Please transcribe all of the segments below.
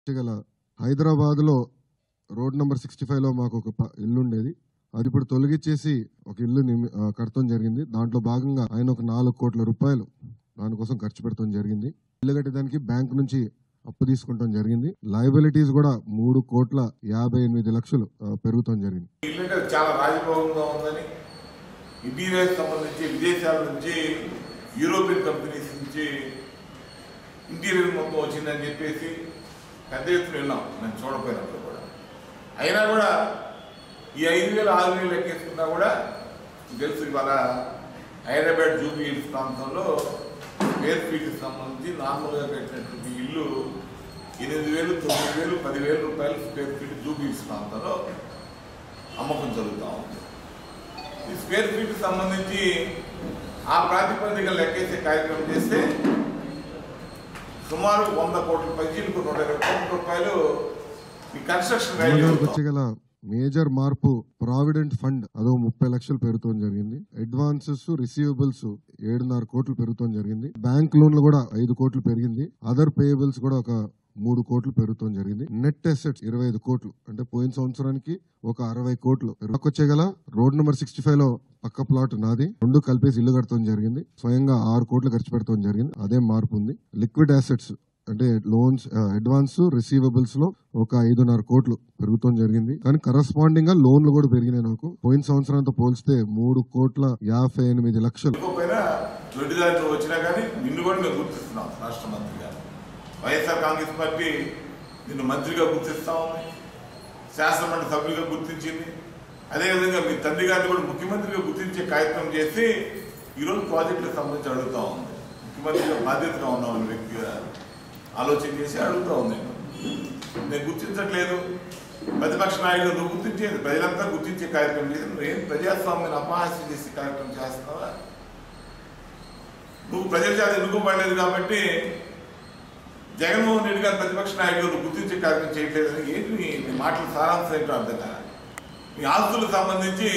గల హైదరాబాద్ లో road number sixty five లో మాకు ఒక ప- ఇల్లు ఉండేది అది ఇప్పుడు తొలగించేసి ఒక ఇల్లు నిమి- ఆ, కడతాం జరిగింది దాంట్లో భాగంగా ఆయన ఒక నాలుగు కోట్ల రూపాయలు దానికోసం ఖర్చు పెడతాం జరిగింది ఇల్లు కట్టడానికి బ్యాంక్ నుంచి అప్పు తీసుకుంటాం జరిగింది లయబిలిటీస్ కూడా మూడు కోట్ల యాభై ఎనిమిది లక్షలు ఆ, పెరుగుతాం జరిగింది ఇల్లు అంటే చాలా రాజభోగంగా ఉందని ఇంటీరియర్ సంబంధించి విదేశాల నుంచి యూరోపియన్ కంపెనీస్ నుంచి ఇంటీరియర్ మొత్తం వచ్చిందని చెప్పేసి పెద్ద ఎత్తున విన్నాం నేను చూడపోయినప్పుడు కూడా అయినా కూడా ఈ ఐదు వేలు ఆరు వేలు లెక్కేసుకున్నా కూడా తెలుసు ఇవాళ హైదరాబాద్ జూబీ హిల్స్ ప్రాంతంలో స్క్వేర్ ఫీట్కి సంబంధించి నార్మల్గా కట్టినటువంటి ఇల్లు ఎనిమిది వేలు తొమ్మిది వేలు పదివేల రూపాయలు స్క్వేర్ ఫీట్ జూబీ హిల్స్ ప్రాంతంలో అమ్మకం జరుగుతూ ఉంది ఈ స్క్వేర్ ఫీట్ సంబంధించి ఆ ప్రాతిపదిక లెక్కేసే కార్యక్రమం చేస్తే సుమారు వంద కోట్ల పైచీలకు నూట ఇరవై కోట్ల రూపాయలు ఈ కన్స్ట్రక్షన్ వాల్యూ అమ్మగారికి వచ్చే గల మేజర్ మార్పు ప్రావిడెంట్ ఫండ్ అదో ముప్పై లక్షలు పెరుగుతాం జరిగింది అడ్వాన్సెస్ రిసీవబుల్స్ ఏడున్నర కోట్లు పెరుగుతాం జరిగింది బ్యాంక్ లోన్లు కూడా ఐదు కోట్లు పెరిగింది అదర్ పేయబుల్స్ కూడా ఒక మూడు కోట్లు పెరుగుతాం జరిగింది నెట్ అసెట్స్ ఇరవై ఐదు కోట్లు అంటే పోయిన సంవత్సరానికి ఒక అరవై కోట్లు వచ్చే గల రోడ్ నెంబర్ సిక్స్టీ ఫైవ్ లో పక్క ప్లాట్ నాది రెండు కలిపేసి ఇల్లు కడతాం జరిగింది స్వయంగా ఆరు కోట్లు ఖర్చు పెడతాం జరిగింది అదే మార్పు ఉంది లిక్విడ్ అసెట్స్ అంటే లోన్స్ అడ్వాన్స్ రిసీవబుల్స్ లో ఒక ఐదున్నర కోట్లు పెరుగుతాం జరిగింది కానీ కరస్పాండింగ్ గా లోన్లు కూడా పెరిగినాయి నాకు పోయిన సంవత్సరంతో పోల్స్తే మూడు కోట్ల యాభై ఎనిమిది లక్షలు ఇవ్వకపోయినా దొడ్డిదారి నువ్వు వచ్చినా కానీ నిన్ను కూడా మేము గుర్తిస్తున్నాం రాష్ట్ర మంత్రిగా వైఎస్ఆర్ కాంగ్రెస్ పార్టీ నిన్ను మంత్రిగా గుర్తిస్తా ఉంది శాసనమండలి సభ్యులుగా గుర్తించింది అదేవిధంగా మీ తండ్రి గారిని కూడా ముఖ్యమంత్రిగా గుర్తించే కార్యక్రమం చేసి ఈరోజు ప్రాజెక్టులకు సంబంధించి అడుగుతా ఉంది ముఖ్యమంత్రిగా బాధ్యతగా ఉన్నామని వ్యక్తిగా ఆలోచన చేసి అడుగుతా ఉంది నేను నేను గుర్తించట్లేదు ప్రతిపక్ష నాయకులు నువ్వు గుర్తించేది ప్రజలంతా గుర్తించే కార్యక్రమం చేసి నువ్వేం ప్రజాస్వామ్యాన్ని అపహాస్యం చేసే కార్యక్రమం చేస్తున్నావా నువ్వు ప్రజల చేత ఎన్నుకోబడలేదు కాబట్టి జగన్మోహన్ రెడ్డి గారు ప్రతిపక్ష నాయకులు నువ్వు గుర్తించే కార్యక్రమం చేయట్లేదు ఏంటి నీ నీ మాటల సారాంశం ఏంటో అర్థం కాదు నీ ఆస్తులకు సంబంధించి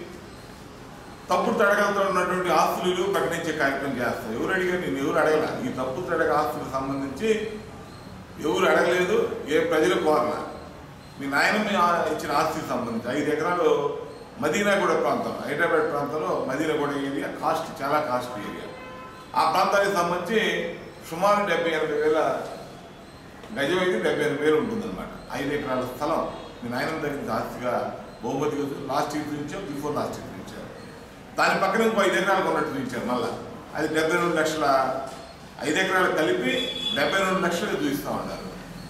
తప్పుడు తడగలతో ఉన్నటువంటి ఆస్తులు ప్రకటించే కార్యక్రమం చేస్తావు ఎవరు అడిగారు నేను ఎవరు అడగల ఈ తప్పుడు తడగ ఆస్తులకు సంబంధించి ఎవరు అడగలేదు ఏ ప్రజలు కోరల మీ నాయనమ్మ ఇచ్చిన ఆస్తికి సంబంధించి ఐదు ఎకరాలు మదీనాగూడ ప్రాంతం హైదరాబాద్ ప్రాంతంలో మదీనాగూడ ఏరియా కాస్ట్ చాలా కాస్ట్ ఏరియా ఆ ప్రాంతానికి సంబంధించి సుమారు డెబ్బై ఎనభై వేల గజం అయితే డెబ్బై ఎనభై వేలు ఉంటుందన్నమాట ఐదు ఎకరాల స్థలం మీ నాయనమ్మ దగ్గర నుంచి ఆస్తిగా బహుమతిగా లాస్ట్ ఇయర్ నుంచాం బిఫోర్ లాస్ట్ ఇయర్ నుంచారు దాని పక్కన ఇంకో ఐదు ఎకరాలు కొన్నట్టు చూపించారు మళ్ళా అది డెబ్బై రెండు లక్షల ఐదు ఎకరాలు కలిపి డెబ్బై రెండు లక్షలు చూపిస్తా ఉన్నారు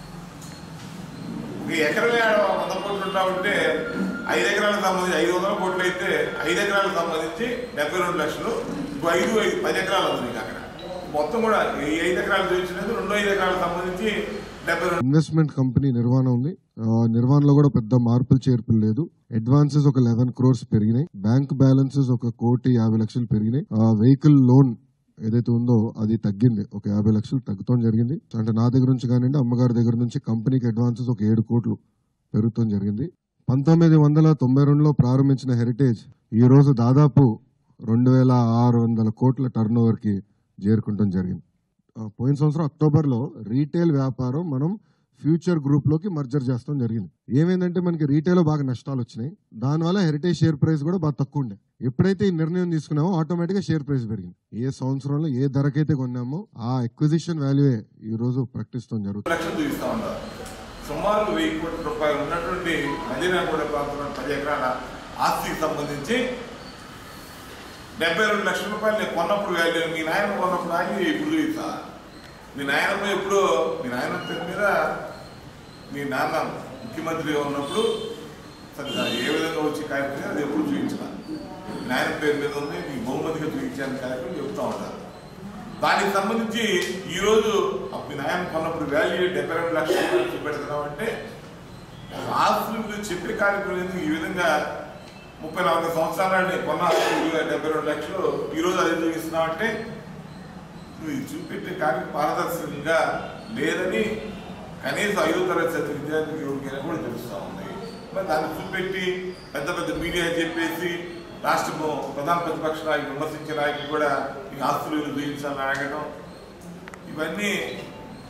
ఒక ఎకరమే ఆడ వంద కోట్లు ఉంటా ఉంటే ఐదు ఎకరాలకు సంబంధించి ఐదు వందల కోట్లు అయితే ఐదు ఎకరాలకు సంబంధించి డెబ్బై రెండు లక్షలు ఇంకో ఐదు ఐదు పది ఎకరాలు ఉంది నీకు అక్కడ మొత్తం కూడా ఈ ఐదు ఎకరాలు చూపించినది రెండో ఐదు ఎకరాలకు సంబంధించి డెబ్బై రెండు ఇన్వెస్ట్మెంట్ కంపెనీ నిర్వహణ ఉంది ఆ, నిర్వహణలో కూడా పెద్ద మార్పులు చేర్పులు లేదు అడ్వాన్సెస్ ఒక లెవెన్ క్రోర్స్ పెరిగినాయి బ్యాంక్ బ్యాలెన్సెస్ ఒక కోటి యాభై లక్షలు పెరిగినాయి వెహికల్ లోన్ ఏదైతే ఉందో అది తగ్గింది ఒక యాభై లక్షలు తగ్గుతాం జరిగింది అంటే నా దగ్గర నుంచి కానివ్వండి అమ్మగారి దగ్గర నుంచి కంపెనీకి అడ్వాన్సెస్ ఒక ఏడు కోట్లు పెరుగుతాం జరిగింది పంతొమ్మిది వందల తొంభై రెండులో ప్రారంభించిన హెరిటేజ్ ఈ రోజు దాదాపు రెండు వేల ఆరు వందల కోట్ల టర్న్ కి చేరుకుంటాం జరిగింది ఆ, పోయిన సంవత్సరం అక్టోబర్లో రీటైల్ వ్యాపారం మనం ఫ్యూచర్ గ్రూప్ లోకి మర్జర్ చేస్తాం జరిగింది ఏమైందంటే మనకి రీటైల్ బాగా నష్టాలు వచ్చినాయి దానివల్ల హెరిటేజ్ షేర్ ప్రైస్ కూడా బాగా తక్కువ ఉండే ఎప్పుడైతే ఈ నిర్ణయం తీసుకున్నామో ఆటోమేటిక్ గా షేర్ ప్రైస్ పెరిగింది ఏ సంవత్సరంలో ఏ ధరకైతే కొన్నామో ఆ ఎక్విజిషన్ వాల్యూయే ఈ రోజు ప్రకటిస్తాం జరుగుతుంది లక్షలు చూపిస్తా ఉన్నారు సుమారు వెయ్యి కోట్ల రూపాయలు ఉన్నటువంటి మదీనాగూడ ప్రాంతంలో పది ఎకరాల ఆస్తికి సంబంధించి డెబ్బై రెండు లక్షల రూపాయలు నేను కొన్నప్పుడు వాల్యూ మీ నాయన కొన్నప్పుడు వాల్యూ ఇప్పుడు చూపిస్తా మీ నాయనమ్మ ఎప్పుడు మీ నాయన పేరు మీద మీ నాన్న ముఖ్యమంత్రిగా ఉన్నప్పుడు సరిగ్గా ఏ విధంగా వచ్చే కార్యక్రమం అది ఎప్పుడు చూపించిన మీ నాయన పేరు మీద ఉంది మీ బహుమతిగా చూపించాలని కార్యక్రమం చెప్తా ఉంటారు దానికి సంబంధించి ఈరోజు మీ నాయన కొన్నప్పుడు వాల్యూ డెబ్బై రెండు లక్షల రూపాయలు చూపెడుతున్నాం అంటే ఆస్తుల గురించి చెప్పే కార్యక్రమం ఎందుకు ఈ విధంగా ముప్పై నాలుగు సంవత్సరాలు నేను కొన్న ఆస్తుల విలువ డెబ్బై రెండు లక్షలు ఈరోజు అది చూపిస్తున్నావు అంటే నువ్వు ఇది చూపెట్టే కార్యక్రమం పారదర్శకంగా లేదని కనీసం ఐదో తరగతి చదివిన విద్యార్థికి ఎవరికైనా కూడా తెలుస్తూ ఉంది మరి దాన్ని చూపెట్టి పెద్ద పెద్ద మీడియా చెప్పేసి రాష్ట్రము ప్రధాన ప్రతిపక్ష నాయకులు విమర్శించే నాయకులు కూడా ఈ ఆస్తులు విలువ చూపించాలని అడగడం ఇవన్నీ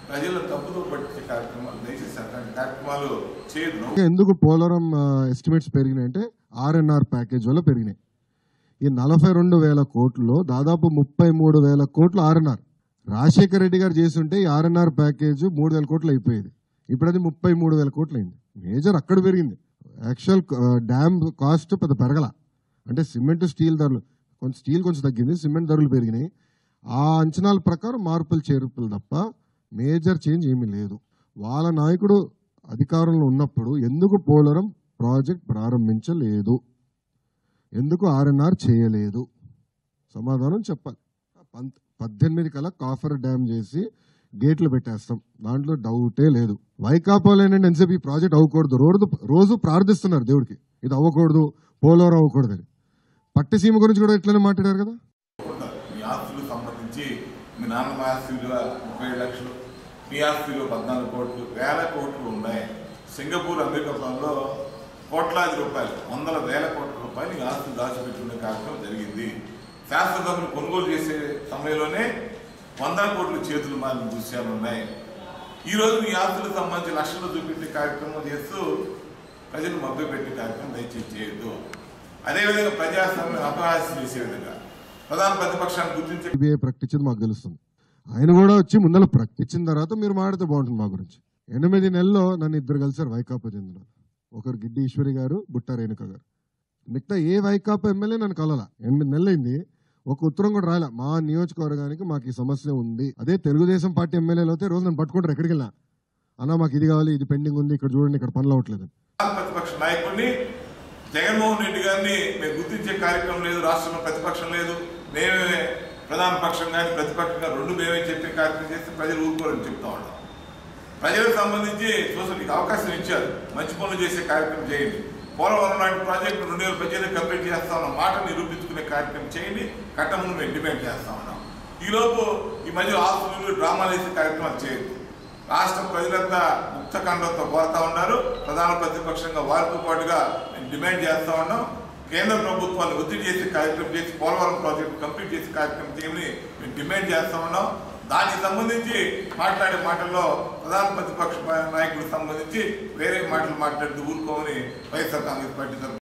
ప్రజలను తప్పుదో పట్టించే కార్యక్రమాలు దయచేసి అట్లాంటి కార్యక్రమాలు చేయదు ఎందుకు పోలవరం ఎస్టిమేట్స్ పెరిగినాయి అంటే ఆర్ఎన్ఆర్ ప్యాకేజ్ వల్ల పెరిగినాయి ఈ నలభై రెండు వేల కోట్లలో దాదాపు ముప్పై మూడు వేల కోట్లు ఆర్ఎన్ఆర్ రాజశేఖర రెడ్డి గారు చేస్తుంటే ఈ ఆర్ఎన్ఆర్ ప్యాకేజ్ మూడు వేల కోట్లు అయిపోయేది ఇప్పుడు అది ముప్పై మూడు వేల కోట్లు అయింది మేజర్ అక్కడ పెరిగింది యాక్చువల్ డ్యామ్ కాస్ట్ పెద్ద పెరగల అంటే సిమెంట్ స్టీల్ ధరలు కొంచెం స్టీల్ కొంచెం తగ్గింది సిమెంట్ ధరలు పెరిగినాయి ఆ అంచనాల ప్రకారం మార్పులు చేర్పులు తప్ప మేజర్ చేంజ్ ఏమీ లేదు వాళ్ళ నాయకుడు అధికారంలో ఉన్నప్పుడు ఎందుకు పోలవరం ప్రాజెక్ట్ ప్రారంభించలేదు ఎందుకు ఆర్ఎన్ఆర్ చేయలేదు సమాధానం చెప్పాలి పంత్- పద్దెనిమిది కల కాఫర్ డ్యామ్ చేసి గేట్లు పెట్టేస్తాం దాంట్లో డౌటే లేదు వైకాపాలో ఏంటంటే ఎంతసేపు ఈ ప్రాజెక్ట్ అవ్వకూడదు రోజు రోజు ప్రార్థిస్తున్నారు దేవుడికి ఇది అవ్వకూడదు పోలవరం అవ్వకూడదు అని పట్టిసీమ గురించి కూడా ఇట్లనే మాట్లాడారు కదా ఉంటారు. మీ ఆస్తులకు సంబంధించి మీ నాన్నమ్మ ఆస్తి విలువ ముప్పై ఏడు లక్షలు మీ ఆస్తి విలువ పద్నాలుగు కోట్లు వేల కోట్లు ఉన్నాయి సింగపూర్ అమెరికా ఫోన్లో కోట్లాది రూపాయలు వందల వేల కోట్ల రూపాయలు ఈ ఆస్తులు దాచిపెట్టుకునే కార్యక్రమం జరిగింది శాస్త్రజ్ఞులు కొనుగోలు చేసే సమయంలోనే వందల కోట్ల చేతులు మారిన దృశ్యాలు ఉన్నాయి ఈ రోజు మీ ఆస్తులకు సంబంధించి లక్షలు చూపించే కార్యక్రమం చేస్తూ ప్రజలు మభ్యపెట్టే కార్యక్రమం దయచేసి చేయొద్దు అదేవిధంగా ప్రజాస్వామ్యం అపహాస్యం చేసే విధంగా ప్రధాన ప్రతిపక్షాన్ని గుర్తించే సిబిఐ ప్రకటించింది మాకు తెలుస్తుంది ఆయన కూడా వచ్చి ముందర ప్రకటించిన తర్వాత మీరు మాడితే బాగుంటుంది మా గురించి ఎనిమిది నెలల్లో నన్ను ఇద్దరు కలిసారు వైకాపా చెందిన ఒకరు గిడ్డి ఈశ్వరి గారు బుట్ట రేణుక గారు మిగతా ఏ వైకాపా ఎమ్మెల్యే నన్ను కలవాల ఎనిమిది నెలలైంది ఒక ఉత్తరం కూడా రాలే మా నియోజకవర్గానికి మాకు ఈ సమస్య ఉంది అదే తెలుగుదేశం పార్టీ ఎమ్మెల్యేలు అయితే రోజు నన్ను పట్టుకుంటారు ఎక్కడికి వెళ్ళినా అన్న మాకు ఇది కావాలి ఇది పెండింగ్ ఉంది ఇక్కడ చూడండి ఇక్కడ పనులు అవ్వట్లేదు ప్రధాన ప్రతిపక్ష నాయకుడిని జగన్మోహన్ రెడ్డి గారిని మేము గుర్తించే కార్యక్రమం లేదు రాష్ట్రంలో ప్రతిపక్షం లేదు మేమే ప్రధాన పక్షం కానీ ప్రతిపక్షంగా రెండు మేమే చెప్పే కార్యక్రమం చేస్తే ప్రజలు ఊరుకోరని చెప్తా ఉన్నాం ప్రజలకు సంబంధించి చూసి మీకు అవకాశం ఇచ్చారు మంచి పనులు చేసే కార్యక్రమం చేయండి పోలవరం లాంటి ప్రాజెక్టు రెండు వేల పద్దెనిమిది కంప్లీట్ చేస్తా ఉన్నాం మాట నిరూపించుకునే కార్యక్రమం చేయండి కట్టమును మేము డిమాండ్ చేస్తా ఉన్నాం ఈలోపు ఈ మధ్య ఆస్తులు డ్రామాలు వేసే కార్యక్రమాలు చేయొద్దు రాష్ట్ర ప్రజలంతా ముక్త కండంతో కోరుతా ఉన్నారు ప్రధాన ప్రతిపక్షంగా వారితో పాటుగా మేము డిమాండ్ చేస్తా ఉన్నాం కేంద్ర ప్రభుత్వాన్ని ఒత్తిడి చేసే కార్యక్రమం చేసి పోలవరం ప్రాజెక్టు కంప్లీట్ చేసే కార్యక్రమం చేయమని మేము డిమాండ్ చేస్తా ఉన్నాం దానికి సంబంధించి మాట్లాడే మాటల్లో ప్రధాన ప్రతిపక్ష నాయకుడికి సంబంధించి వేరే మాటలు మాట్లాడుతూ ఊరుకోమని వైఎస్ఆర్ కాంగ్రెస్ పార్టీ తరఫున